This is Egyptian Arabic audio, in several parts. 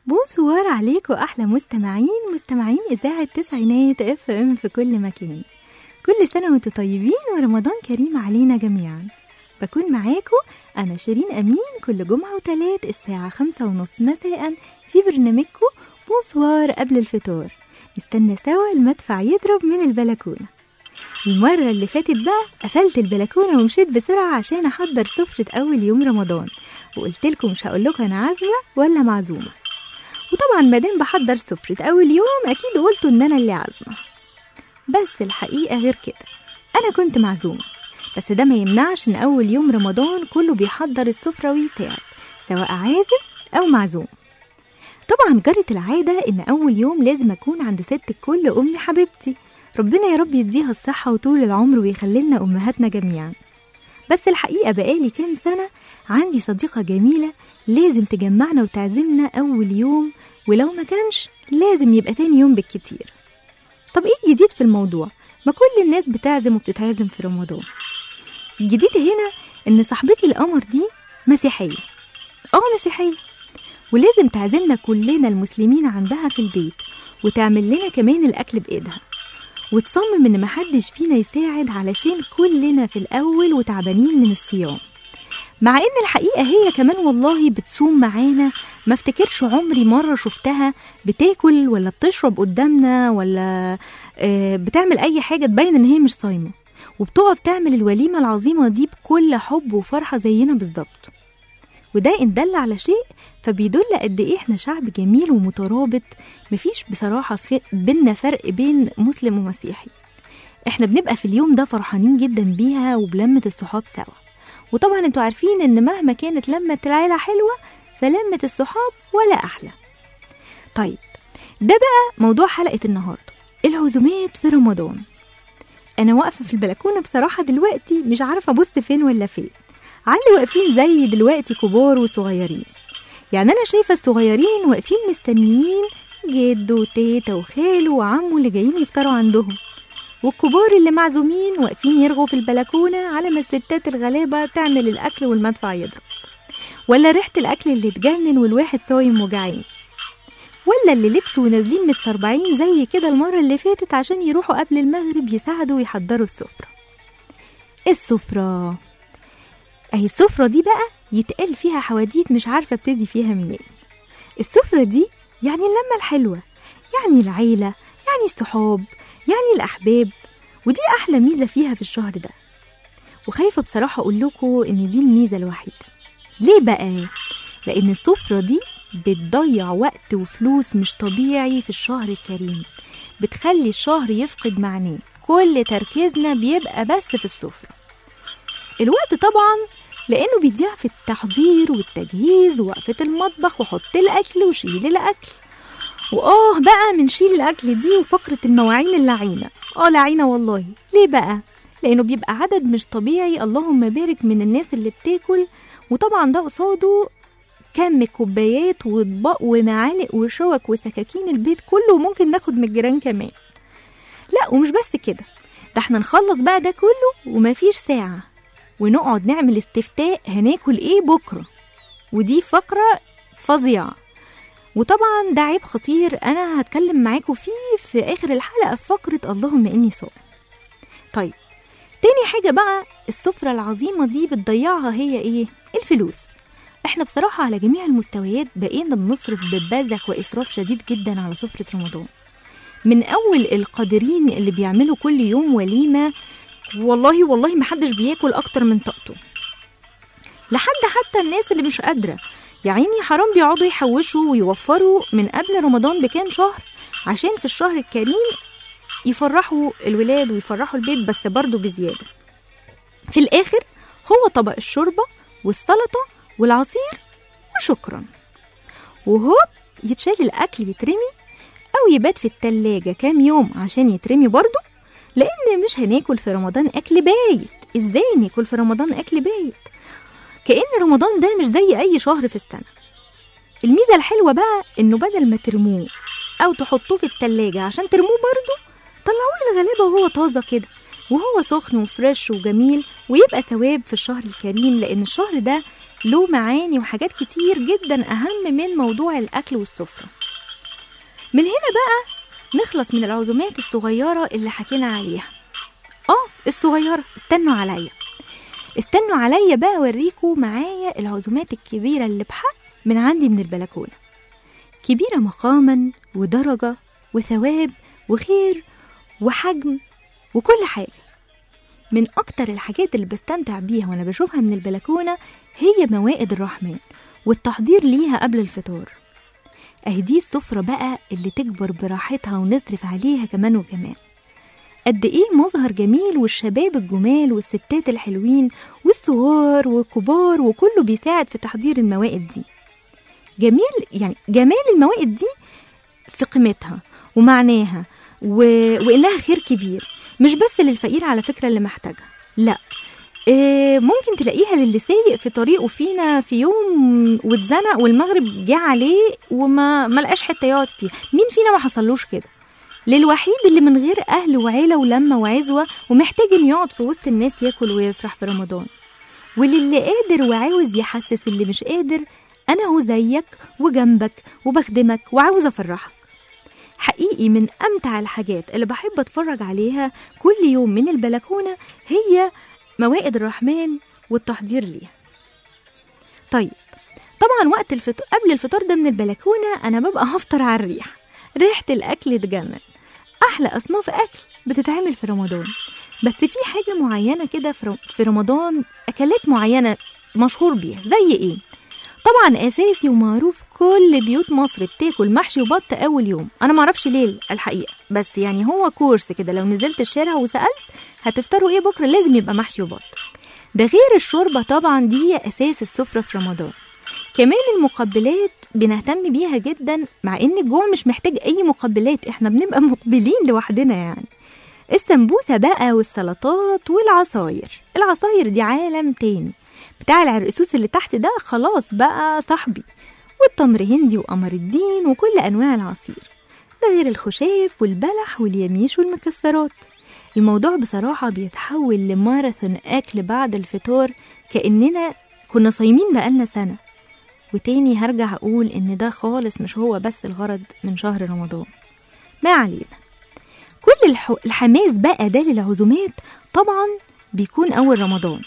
بونسوار عليكم احلى مستمعين مستمعين اذاعه تسعينات اف ام في كل مكان كل سنه وانتم طيبين ورمضان كريم علينا جميعا بكون معاكم انا شيرين امين كل جمعه وتلات الساعه خمسة ونص مساء في برنامجكم بونسوار قبل الفطار نستنى سوا المدفع يضرب من البلكونه المرة اللي فاتت بقى قفلت البلكونة ومشيت بسرعة عشان أحضر سفرة أول يوم رمضان وقلت لكم مش هقول لكم أنا عازمة ولا معزومة وطبعا مادام بحضر سفرة أول يوم أكيد قلتوا إن أنا اللي عازمة بس الحقيقة غير كده أنا كنت معزومة بس ده ما يمنعش إن أول يوم رمضان كله بيحضر السفرة ويساعد سواء عازم أو معزوم طبعا جرت العادة إن أول يوم لازم أكون عند ست الكل أمي حبيبتي ربنا يا رب يديها الصحة وطول العمر ويخلي لنا أمهاتنا جميعا بس الحقيقة بقالي كام سنة عندي صديقة جميلة لازم تجمعنا وتعزمنا أول يوم ولو ما كانش لازم يبقى تاني يوم بالكتير طب ايه الجديد في الموضوع؟ ما كل الناس بتعزم وبتتعزم في رمضان الجديد هنا ان صاحبتي القمر دي مسيحية اه مسيحية ولازم تعزمنا كلنا المسلمين عندها في البيت وتعمل لنا كمان الأكل بإيدها وتصمم إن محدش فينا يساعد علشان كلنا في الأول وتعبانين من الصيام مع إن الحقيقة هي كمان والله بتصوم معانا ما افتكرش عمري مرة شفتها بتاكل ولا بتشرب قدامنا ولا آه، بتعمل أي حاجة تبين إن هي مش صايمة وبتقف تعمل الوليمة العظيمة دي بكل حب وفرحة زينا بالظبط وده إن دل على شيء فبيدل قد إيه إحنا شعب جميل ومترابط مفيش بصراحة في بينا فرق بين مسلم ومسيحي إحنا بنبقى في اليوم ده فرحانين جدا بيها وبلمة الصحاب سوا وطبعا انتوا عارفين إن مهما كانت لمة العيلة حلوة فلمة الصحاب ولا أحلى طيب ده بقى موضوع حلقة النهاردة العزومات في رمضان أنا واقفة في البلكونة بصراحة دلوقتي مش عارفة أبص فين ولا فين علي واقفين زي دلوقتي كبار وصغيرين يعني أنا شايفة الصغيرين واقفين مستنيين جد وتيتا وخاله وعمه اللي جايين يفطروا عندهم والكبار اللي معزومين واقفين يرغوا في البلكونة على ما الستات الغلابة تعمل الأكل والمدفع يضرب ولا ريحة الأكل اللي تجنن والواحد صايم وجعان ولا اللي لبسوا ونازلين متسربعين زي كده المرة اللي فاتت عشان يروحوا قبل المغرب يساعدوا ويحضروا السفرة السفرة اهي السفرة دي بقى يتقال فيها حواديت مش عارفة ابتدي فيها منين السفرة دي يعني اللمة الحلوة يعني العيلة يعني الصحاب يعني الأحباب ودي أحلى ميزة فيها في الشهر ده وخايفة بصراحة أقول لكم إن دي الميزة الوحيدة ليه بقى؟ لأن السفرة دي بتضيع وقت وفلوس مش طبيعي في الشهر الكريم بتخلي الشهر يفقد معناه كل تركيزنا بيبقى بس في السفرة الوقت طبعا لأنه بيضيع في التحضير والتجهيز ووقفة المطبخ وحط الأكل وشيل الأكل وآه بقى من شيل الأكل دي وفقرة المواعين اللعينة آه لعينة والله ليه بقى؟ لأنه بيبقى عدد مش طبيعي اللهم بارك من الناس اللي بتاكل وطبعا ده قصاده كم كوبايات واطباق ومعالق وشوك وسكاكين البيت كله وممكن ناخد من الجيران كمان لا ومش بس كده ده احنا نخلص بقى ده كله ومفيش ساعة ونقعد نعمل استفتاء هناكل ايه بكرة ودي فقرة فظيعة وطبعا ده عيب خطير انا هتكلم معاكم فيه في اخر الحلقة في فقرة اللهم اني صائم طيب تاني حاجة بقى السفرة العظيمة دي بتضيعها هي ايه الفلوس احنا بصراحة على جميع المستويات بقينا بنصرف ببذخ وإسراف شديد جدا على سفرة رمضان من أول القادرين اللي بيعملوا كل يوم وليمة والله والله محدش بياكل أكتر من طاقته لحد حتى الناس اللي مش قادرة يعني حرام بيقعدوا يحوشوا ويوفروا من قبل رمضان بكام شهر عشان في الشهر الكريم يفرحوا الولاد ويفرحوا البيت بس برضه بزيادة في الآخر هو طبق الشوربة والسلطة والعصير وشكرا وهوب يتشال الأكل يترمي أو يبات في التلاجة كام يوم عشان يترمي برضه لأن مش هناكل في رمضان أكل بايت إزاي ناكل في رمضان أكل بايت كأن رمضان ده مش زي أي شهر في السنة الميزة الحلوة بقى إنه بدل ما ترموه أو تحطوه في التلاجة عشان ترموه برضه طلعوه للغلابة وهو طازة كده وهو سخن وفريش وجميل ويبقى ثواب في الشهر الكريم لأن الشهر ده له معاني وحاجات كتير جدا أهم من موضوع الأكل والسفرة من هنا بقى نخلص من العزومات الصغيرة اللي حكينا عليها اه الصغيرة استنوا عليا استنوا عليا بقى اوريكم معايا العزومات الكبيرة اللي بحق من عندي من البلكونة كبيرة مقاما ودرجة وثواب وخير وحجم وكل حاجة من أكتر الحاجات اللي بستمتع بيها وأنا بشوفها من البلكونة هي موائد الرحمن والتحضير ليها قبل الفطار أهي دي السفرة بقى اللي تكبر براحتها ونصرف عليها كمان وكمان قد ايه مظهر جميل والشباب الجمال والستات الحلوين والصغار والكبار وكله بيساعد في تحضير الموائد دي جميل يعني جمال الموائد دي في قيمتها ومعناها و... وانها خير كبير مش بس للفقير على فكره اللي محتاجها لا إيه ممكن تلاقيها للي سايق في طريقه فينا في يوم واتزنق والمغرب جه عليه وما ما لقاش حته يقعد فيها مين فينا ما حصلوش كده للوحيد اللي من غير اهل وعيله ولمه وعزوه ومحتاج انه يقعد في وسط الناس ياكل ويفرح في رمضان وللي قادر وعاوز يحسس اللي مش قادر انا هو زيك وجنبك وبخدمك وعاوز افرحك حقيقي من امتع الحاجات اللي بحب اتفرج عليها كل يوم من البلكونه هي موائد الرحمن والتحضير ليها طيب طبعا وقت الفطر قبل الفطار ده من البلكونه انا ببقى هفطر على الريح ريحه الاكل تجنن احلى اصناف اكل بتتعمل في رمضان بس في حاجه معينه كده في رم- في رمضان اكلات معينه مشهور بيها زي ايه طبعا اساسي ومعروف كل بيوت مصر بتاكل محشي وبط اول يوم انا معرفش ليه الحقيقه بس يعني هو كورس كده لو نزلت الشارع وسالت هتفطروا ايه بكره لازم يبقى محشي وبط ده غير الشوربه طبعا دي اساس السفره في رمضان كمان المقبلات بنهتم بيها جدا مع ان الجوع مش محتاج اي مقبلات احنا بنبقى مقبلين لوحدنا يعني السمبوسه بقى والسلطات والعصاير العصاير دي عالم تاني بتاع العرقسوس اللي تحت ده خلاص بقى صاحبي والتمر هندي وقمر الدين وكل انواع العصير ده غير الخشاف والبلح واليميش والمكسرات الموضوع بصراحة بيتحول لماراثون أكل بعد الفطار كأننا كنا صايمين بقالنا سنة وتاني هرجع أقول إن ده خالص مش هو بس الغرض من شهر رمضان ما علينا كل الح... الحماس بقى ده للعزومات طبعا بيكون أول رمضان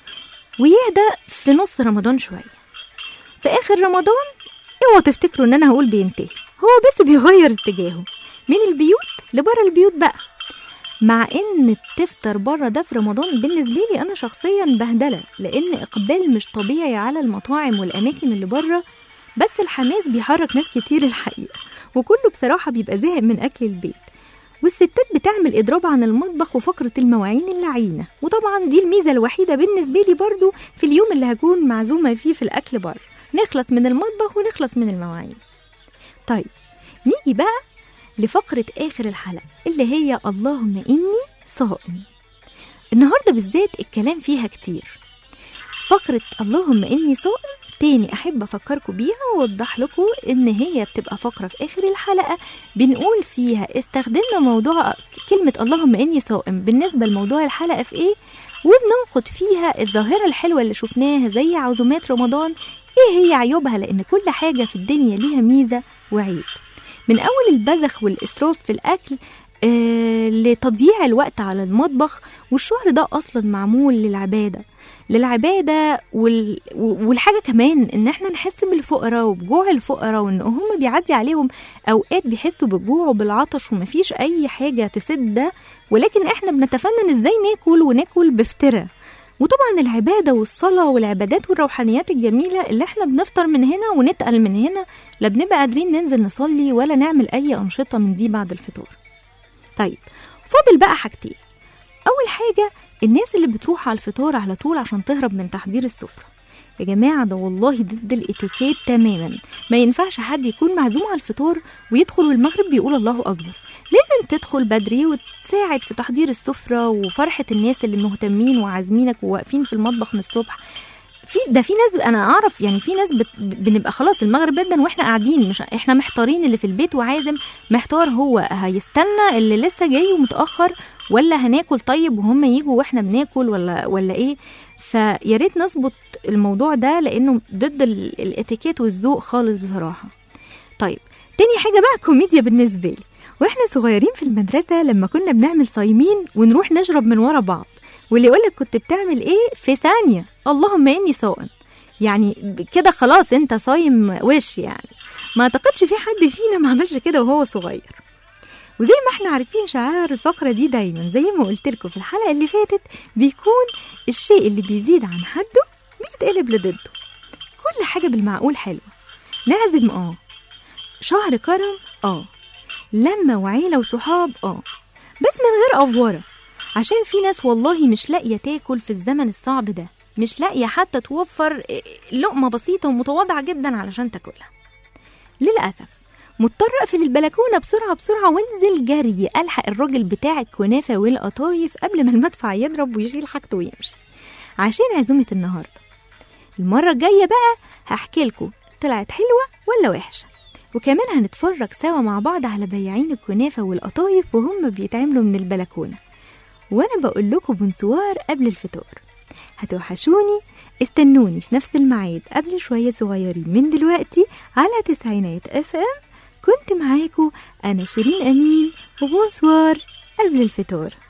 ويهدى في نص رمضان شوية في آخر رمضان اوعوا تفتكروا إن أنا هقول بينتهي هو بس بيغير اتجاهه من البيوت لبره البيوت بقى مع ان تفطر بره ده في رمضان بالنسبه لي انا شخصيا بهدله لان اقبال مش طبيعي على المطاعم والاماكن اللي بره بس الحماس بيحرك ناس كتير الحقيقه وكله بصراحه بيبقى زهق من اكل البيت والستات بتعمل اضراب عن المطبخ وفقره المواعين اللعينه وطبعا دي الميزه الوحيده بالنسبه لي برضو في اليوم اللي هكون معزومه فيه في الاكل بره نخلص من المطبخ ونخلص من المواعين طيب نيجي بقى لفقرة آخر الحلقة اللي هي اللهم إني صائم النهاردة بالذات الكلام فيها كتير فقرة اللهم إني صائم تاني أحب أفكركم بيها وأوضح لكم إن هي بتبقى فقرة في آخر الحلقة بنقول فيها استخدمنا موضوع كلمة اللهم إني صائم بالنسبة لموضوع الحلقة في إيه وبننقد فيها الظاهرة الحلوة اللي شفناها زي عزومات رمضان إيه هي عيوبها لأن كل حاجة في الدنيا ليها ميزة وعيب من أول البذخ والإسراف في الأكل آه لتضييع الوقت على المطبخ والشهر ده أصلا معمول للعبادة للعبادة وال... والحاجة كمان إن احنا نحس بالفقراء وبجوع الفقراء وإن هم بيعدي عليهم أوقات بيحسوا بالجوع وبالعطش ومفيش أي حاجة تسد ده ولكن احنا بنتفنن إزاي ناكل وناكل بفترة وطبعا العبادة والصلاة والعبادات والروحانيات الجميلة اللي احنا بنفطر من هنا ونتقل من هنا لا بنبقى قادرين ننزل نصلي ولا نعمل أي أنشطة من دي بعد الفطور طيب فاضل بقى حاجتين أول حاجة الناس اللي بتروح على الفطار على طول عشان تهرب من تحضير السفرة يا جماعة ده والله ضد الاتيكيت تماما ما ينفعش حد يكون معزوم على الفطار ويدخل والمغرب بيقول الله أكبر لازم تدخل بدري وتساعد في تحضير السفرة وفرحة الناس اللي مهتمين وعازمينك وواقفين في المطبخ من الصبح في ده في ناس انا اعرف يعني في ناس بت بنبقى خلاص المغرب جدا واحنا قاعدين مش احنا محتارين اللي في البيت وعازم محتار هو هيستنى اللي لسه جاي ومتاخر ولا هناكل طيب وهم يجوا واحنا بناكل ولا ولا ايه فيا ريت نظبط الموضوع ده لانه ضد ال- الاتيكيت والذوق خالص بصراحه طيب تاني حاجه بقى كوميديا بالنسبه لي واحنا صغيرين في المدرسه لما كنا بنعمل صايمين ونروح نشرب من ورا بعض واللي يقولك كنت بتعمل ايه في ثانيه اللهم اني صائم يعني ب- كده خلاص انت صايم وش يعني ما اعتقدش في حد فينا ما عملش كده وهو صغير وزي ما احنا عارفين شعار الفقرة دي دايما زي ما قلت لكم في الحلقة اللي فاتت بيكون الشيء اللي بيزيد عن حده بيتقلب لضده كل حاجة بالمعقول حلوة نعزم اه شهر كرم اه لما وعيلة وصحاب اه بس من غير أفورة عشان في ناس والله مش لاقية تاكل في الزمن الصعب ده مش لاقية حتى توفر إيه، لقمة بسيطة ومتواضعة جدا علشان تاكلها للأسف مضطر اقفل البلكونه بسرعه بسرعه وانزل جري الحق الراجل بتاع الكنافه والقطايف قبل ما المدفع يضرب ويشيل حاجته ويمشي عشان عزومه النهارده المره الجايه بقى هحكي لكم طلعت حلوه ولا وحشه وكمان هنتفرج سوا مع بعض على بياعين الكنافه والقطايف وهم بيتعملوا من البلكونه وانا بقول لكم بونسوار قبل الفطار هتوحشوني استنوني في نفس الميعاد قبل شوية صغيرين من دلوقتي على تسعينات اف ام كنت معاكو أنا شيرين أمين وبونسوار قبل الفطار